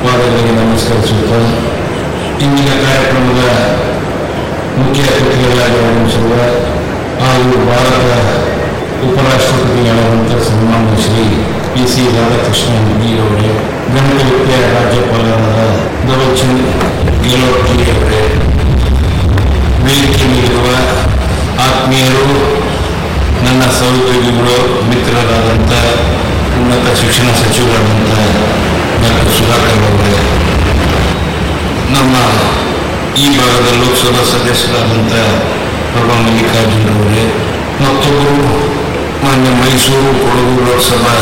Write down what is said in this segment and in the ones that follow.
ಪಾದಗಳಿಗೆ ನಮಸ್ಕರಿಸುತ್ತಾ ಇಂದಿನ ಕಾರ್ಯಕ್ರಮದ ಮುಖ್ಯ ಅತಿಥಿಗಳಾಗಿ ಆಗಮಿಸಿರುವ ಹಾಗೂ ಭಾರತ ಉಪರಾಷ್ಟ್ರಪತಿಗಳಾದಂಥ ಸನ್ಮಾನ್ಯ ಶ್ರೀ ಪಿ ಸಿ ರಾಧಾಕೃಷ್ಣನ್ ಅವರೇ ಗಣತಂತ್ರ ರಾಜ್ಯಪಾಲರಾದ ದವಲ್ಚಂದ್ ಗೆಹ್ಲೋಟ್ ಜಿ ಅವರೇ ವೇದಿಕೆ ಮೇಲಿರುವ ಆತ್ಮೀಯರು ನನ್ನ ಸಹೋದ್ಯೋಗಿಗಳು ಮಿತ್ರರಾದಂಥ ಉನ್ನತ ಶಿಕ್ಷಣ ಸಚಿವರಾದಂಥ ಡಾಕ್ಟರ್ ಸುಧಾಕರ್ ಅವರೇ ನಮ್ಮ ಈ ಭಾಗದ ಲೋಕಸಭಾ ಸದಸ್ಯರಾದಂಥ ಪ್ರಭಾ ಮಲ್ಲಿಕಾರ್ಜುನ್ ಅವರೇ ಮತ್ತೊಬ್ಬರು ಮಾನ್ಯ ಮೈಸೂರು ಕೊಡಗು ಲೋಕಸಭಾ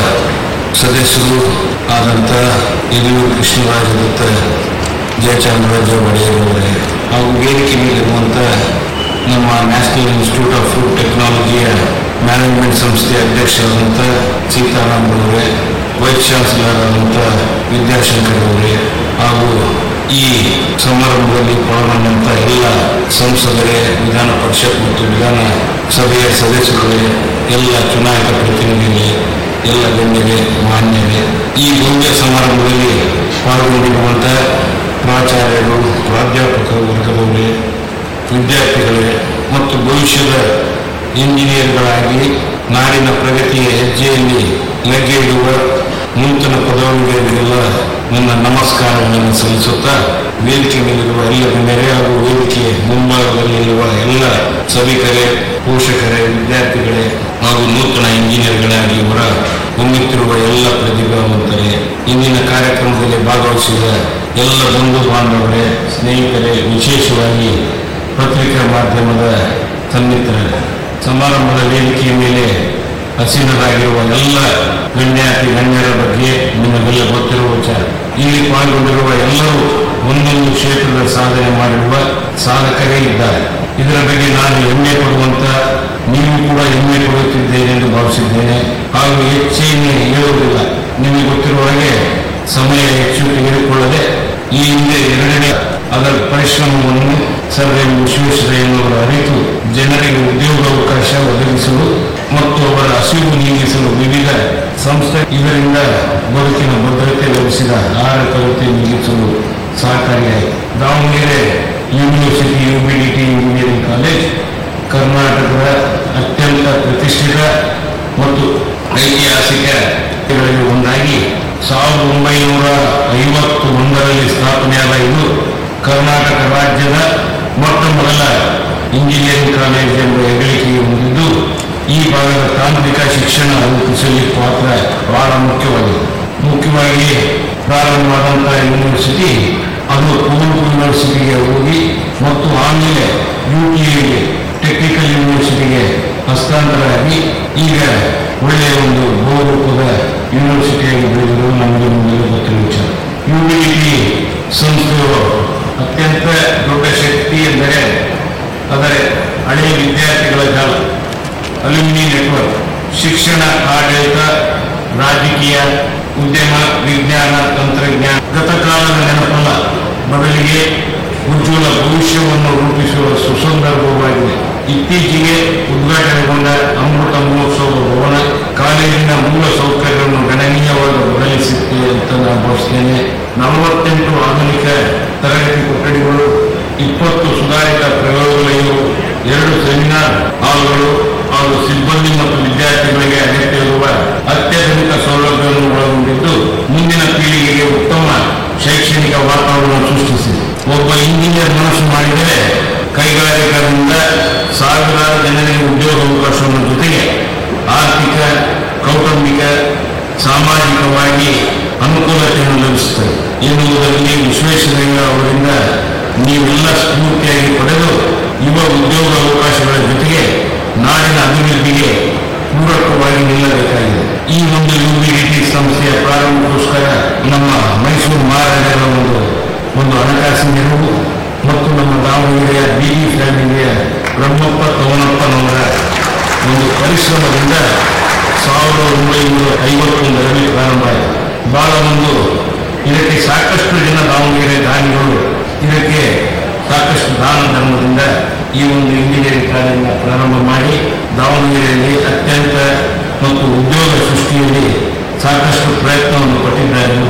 ಸದಸ್ಯರು ಆದಂಥ ಯದುವೀರ್ ಕೃಷ್ಣರಾಜ ದತ್ತ ಜಯಚಾಮರಾಜ ಒಡೆಯರ್ ಅವರೇ ಹಾಗೂ ವೇದಿಕೆ ಮೇಲಿರುವಂಥ ನಮ್ಮ ನ್ಯಾಷನಲ್ ಇನ್ಸ್ಟಿಟ್ಯೂಟ್ ಆಫ್ ಫುಡ್ ಟೆಕ್ನಾಲಜಿಯ ಮ್ಯಾನೇಜ್ಮೆಂಟ್ ಸಂಸ್ಥೆಯ ಅಧ್ಯಕ್ಷರಾದಂಥ ಸೀತಾರಾಮ್ ಅವರೇ ವೈಸ್ ಚಾನ್ಸಲರ್ ಆದಂಥ ವಿದ್ಯಾಶಂಕರ್ ಅವರೇ ಹಾಗೂ ಈ ಸಮಾರಂಭದಲ್ಲಿ ಪಾಲ್ಗೊಂಡಂಥ ಎಲ್ಲ ಸಂಸದರೇ ವಿಧಾನ ಪರಿಷತ್ ಮತ್ತು ವಿಧಾನ ಸಭೆಯ ಸದಸ್ಯರುಗಳೇ ಎಲ್ಲ ಚುನಾಯಿತ ಪ್ರತಿನಿಧಿಗಳೇ ಎಲ್ಲ ಗಣ್ಯರೇ ಮಾನ್ಯರೇ ಈ ಭವ್ಯ ಸಮಾರಂಭದಲ್ಲಿ ಪಾಲ್ಗೊಂಡಿರುವಂಥ ಪ್ರಾಚಾರ್ಯರು ಪ್ರಾಧ್ಯಾಪಕ ವರ್ಗದವರೇ ವಿದ್ಯಾರ್ಥಿಗಳೇ ಮತ್ತು ಭವಿಷ್ಯದ ಇಂಜಿನಿಯರ್ಗಳಾಗಿ ನಾಡಿನ ಪ್ರಗತಿಯ ಹೆಜ್ಜೆಯಲ್ಲಿ ಲಗ್ಗೆ ಇಡುವ ನೂತನ ಪದವಿಗಳಿಗೆಲ್ಲ ನನ್ನ ನಮಸ್ಕಾರಗಳನ್ನು ಸಲ್ಲಿಸುತ್ತಾ ವೇದಿಕೆ ಮೇಲಿರುವ ಎಲ್ಲ ಗಣ್ಯರೇ ಹಾಗೂ ವೇದಿಕೆ ಮುಂಭಾಗದಲ್ಲಿರುವ ಎಲ್ಲ ಸಭಿಕರೇ ಪೋಷಕರೇ ವಿದ್ಯಾರ್ಥಿಗಳೇ ಹಾಗೂ ನೂತನ ಇಂಜಿನಿಯರ್ಗಳಾಗಿ ಹೊರ ಹೊಮ್ಮುತ್ತಿರುವ ಎಲ್ಲ ಪ್ರತಿಭಾವಂತರೇ ಇಂದಿನ ಕಾರ್ಯಕ್ರಮದಲ್ಲಿ ಭಾಗವಹಿಸಿದ ಎಲ್ಲ ಬಂಧು ಬಾಂಧವರೇ ಸ್ನೇಹಿತರೇ ವಿಶೇಷವಾಗಿ ಪತ್ರಿಕಾ ಮಾಧ್ಯಮದ ಸನ್ನಿಹಿತರೇ ಸಮಾರಂಭದ ವೇದಿಕೆಯ ಮೇಲೆ ಹಸಿರರಾಗಿರುವ ಎಲ್ಲ ಗಣ್ಯಾತಿ ಗಣ್ಯರ ಬಗ್ಗೆ ನಿಮಗೆಲ್ಲ ಗೊತ್ತಿರುವ ವಿಚಾರ ಇಲ್ಲಿ ಪಾಲ್ಗೊಂಡಿರುವ ಎಲ್ಲರೂ ಒಂದೊಂದು ಕ್ಷೇತ್ರದ ಸಾಧನೆ ಮಾಡಿರುವ ಸಾಧಕರೇ ಇದ್ದಾರೆ ಇದರ ಬಗ್ಗೆ ನಾನು ಹೆಮ್ಮೆ ಪಡುವಂತ ನೀವು ಕೂಡ ಹೆಮ್ಮೆ ಪಡುತ್ತಿದ್ದೇನೆ ಎಂದು ಭಾವಿಸಿದ್ದೇನೆ ಹಾಗೂ ಹೆಚ್ಚೇನೆ ಹೇಳುವುದಿಲ್ಲ ನಿಮಗೆ ಗೊತ್ತಿರುವ ಹಾಗೆ ಸಮಯ ಹೆಚ್ಚು ತೆಗೆದುಕೊಳ್ಳದೆ ಈ ಹಿಂದೆ ಎರಡನೇ ಅದರ ಪರಿಶ್ರಮವನ್ನು ಸರ್ ಎಂ ವಿಶ್ವೇಶ್ವರಯ್ಯನವರು ಅರಿತು ಜನರಿಗೆ ಉದ್ಯೋಗಾವಕಾಶ ಒದಗಿಸಲು ಮತ್ತು ಅವರ ಹಸಿವು ನೀಗಿಸಲು ವಿವಿಧ ಸಂಸ್ಥೆ ಇದರಿಂದ ಬದುಕಿನ ಭದ್ರತೆ ಲಭಿಸಿದ ಆಹಾರ ಕೊರತೆ ನೀಗಿಸಲು ಸಹಕಾರಿಯಾಯಿತು Davanagere university UBDT engineering college ಕರ್ನಾಟಕದ ಅತ್ಯಂತ ಪ್ರತಿಷ್ಠಿತ ಮತ್ತು ಐತಿಹಾಸಿಕ ಗಳಲ್ಲಿ ಒಂದಾಗಿ ಸಾವಿರದ ಒಂಬೈನೂರ ಐವತ್ತು ಒಂದರಲ್ಲಿ ಸ್ಥಾಪನೆಯಾದ ಇದು ಕರ್ನಾಟಕ ರಾಜ್ಯದ ಮೊಟ್ಟ ಮೊದಲ ಇಂಜಿನಿಯರಿಂಗ್ ಕಾಲೇಜ್ ಎಂಬ ಹೆಗ್ಗಳಿಕೆಗೆ ಹೊಂದಿದ್ದು ಈ ಭಾಗದ ತಾಂತ್ರಿಕ ಶಿಕ್ಷಣ ರೂಪಿಸಲಿ ಪಾತ್ರ ಬಹಳ ಮುಖ್ಯವಾಗಿದೆ ಮುಖ್ಯವಾಗಿ ಪ್ರಾರಂಭವಾದಂತಹ ಯೂನಿವರ್ಸಿಟಿ ಅದು ಕುವೆಂಪು ಯೂನಿವರ್ಸಿಟಿಗೆ ಹೋಗಿ ಮತ್ತು ಆಮೇಲೆ ಯು ಟಿಗೆ ಟೆಕ್ನಿಕಲ್ ಯೂನಿವರ್ಸಿಟಿಗೆ ಹಸ್ತಾಂತರ ಆಗಿ ಈಗ ಒಳ್ಳೆಯ ಒಂದು ಬಹುರೂಪದ ಯೂನಿವರ್ಸಿಟಿಯಾಗಿ ಬೆಳೆದಿರುವುದು ನಮಗೆ ಮೊದಲು ಗೊತ್ತಿರುವ ವಿಚಾರ ಯುಬಿಟಿ ಸಂಸ್ಥೆಯು ಅತ್ಯಂತ ದೊಡ್ಡ ಶಕ್ತಿ ಎಂದರೆ ಅದರ ಹಳೆಯ ವಿದ್ಯಾರ್ಥಿಗಳ ಜಾಲ ಅಲ್ಯೂಮಿನಿ ನೆಟ್ವರ್ಕ್ ಶಿಕ್ಷಣ ಆಡಳಿತ ರಾಜಕೀಯ ಉದ್ಯಮ ವಿಜ್ಞಾನ ತಂತ್ರಜ್ಞಾನ ಗತಕಾಲದ ನೆನಪಲ್ಲ ಬದಲಿಗೆ ಉಜ್ವಲ ಭವಿಷ್ಯವನ್ನು ರೂಪಿಸುವ ಸುಸಂದರ್ಭವಾಗಿದೆ ಇತ್ತೀಚೆಗೆ ಉದ್ಘಾಟನೆಗೊಂಡ ಅಮೃತ ಮಹೋತ್ಸವ ಭವನ ಕಾಲೇಜಿನ ಮೂಲ ಸೌಕರ್ಯವನ್ನು ಗಣನೀಯವಾಗಿ ಬದಲಿಸುತ್ತೆ ಅಂತ ನಾನು ಭಾವಿಸ್ತೇನೆ ನಲವತ್ತೆಂಟು ಆಧುನಿಕ ತರಗತಿ ಕೊಠಡಿಗಳು ಇಪ್ಪತ್ತು ಸುಧಾರಿತ ಪ್ರಯೋಗಾಲಯಗಳು ಎರಡು ಸೆಮಿನಾರ್ ಹಾಲ್ಗಳು ಹಾಗೂ ಸಿಬ್ಬಂದಿ ಮತ್ತು ವಿದ್ಯಾರ್ಥಿಗಳಿಗೆ ಅಗತ್ಯವಿರುವ ಅತ್ಯಾಧುನಿಕ ಸೌಲಭ್ಯವನ್ನು ಒಳಗೊಂಡಿದ್ದು ಮುಂದಿನ ಪೀಳಿಗೆಗೆ ಉತ್ತಮ ಶೈಕ್ಷಣಿಕ ವಾತಾವರಣ ಸೃಷ್ಟಿಸಿದೆ ಒಬ್ಬ ಇಂಜಿನಿಯರ್ ಮನಸ್ಸು ಮಾಡಿದರೆ ಕೈಗಾರಿಕೆಗಳಿಂದ ಸಾವಿರಾರು ಜನರಿಗೆ ಉದ್ಯೋಗಾವಕಾಶಗಳ ಜೊತೆಗೆ ಆರ್ಥಿಕ ಕೌಟುಂಬಿಕ ಸಾಮಾಜಿಕವಾಗಿ ಅನುಕೂಲತೆಯನ್ನು ಲಭಿಸುತ್ತದೆ ಎನ್ನುವುದರಲ್ಲಿ ವಿಶ್ವೇಶ್ವರಯ್ಯ ಅವರಿಂದ ನೀವೆಲ್ಲ ಸ್ಫೂರ್ತಿಯಾಗಿ ಪಡೆದು ಯುವ ಉದ್ಯೋಗ ಅವಕಾಶಗಳ ಜೊತೆಗೆ ನಾಡಿನ ಅಭಿವೃದ್ಧಿಗೆ ಪೂರಕವಾಗಿ ನಿಲ್ಲಬೇಕಾಗಿದೆ ಈ ಒಂದು ಯುಬಿಡಿಟಿ ಸಂಸ್ಥೆಯ ಪ್ರಾರಂಭಕ್ಕೋಸ್ಕರ ನಮ್ಮ ಮೈಸೂರು ಮಹಾರಾಜರ ಒಂದು ಒಂದು ಹಣಕಾಸಿನ ನೆರವು ಮತ್ತು ನಮ್ಮ ದಾವಣಗೆರೆಯ ಬಿಡಿ ಫ್ಯಾಮಿಲಿಯ ಬ್ರಹ್ಮಪ್ಪ ಕವನಪ್ಪನವರ ಒಂದು ಪರಿಶ್ರಮದಿಂದ ಸಾವಿರದ ಒಂಬೈನೂರ ಐವತ್ತೊಂದರಲ್ಲಿ ಪ್ರಾರಂಭ ಆಯಿತು ಬಹಳ ಒಂದು ಇದಕ್ಕೆ ಸಾಕಷ್ಟು ಜನ ದಾವಣಗೆರೆ ದಾನಿಗಳು ಇದಕ್ಕೆ ಸಾಕಷ್ಟು ದಾನ ಧರ್ಮದಿಂದ ಈ ಒಂದು ಇಂಜಿನಿಯರಿಂಗ್ ಕಾಲೇಜನ್ನ ಪ್ರಾರಂಭ ಮಾಡಿ ದಾವಣಗೆರೆಯಲ್ಲಿ ಅತ್ಯಂತ ಮತ್ತು ಉದ್ಯೋಗ ಸೃಷ್ಟಿಯಲ್ಲಿ ಸಾಕಷ್ಟು ಪ್ರಯತ್ನವನ್ನು ಪಟ್ಟಿದ್ದಾರೆ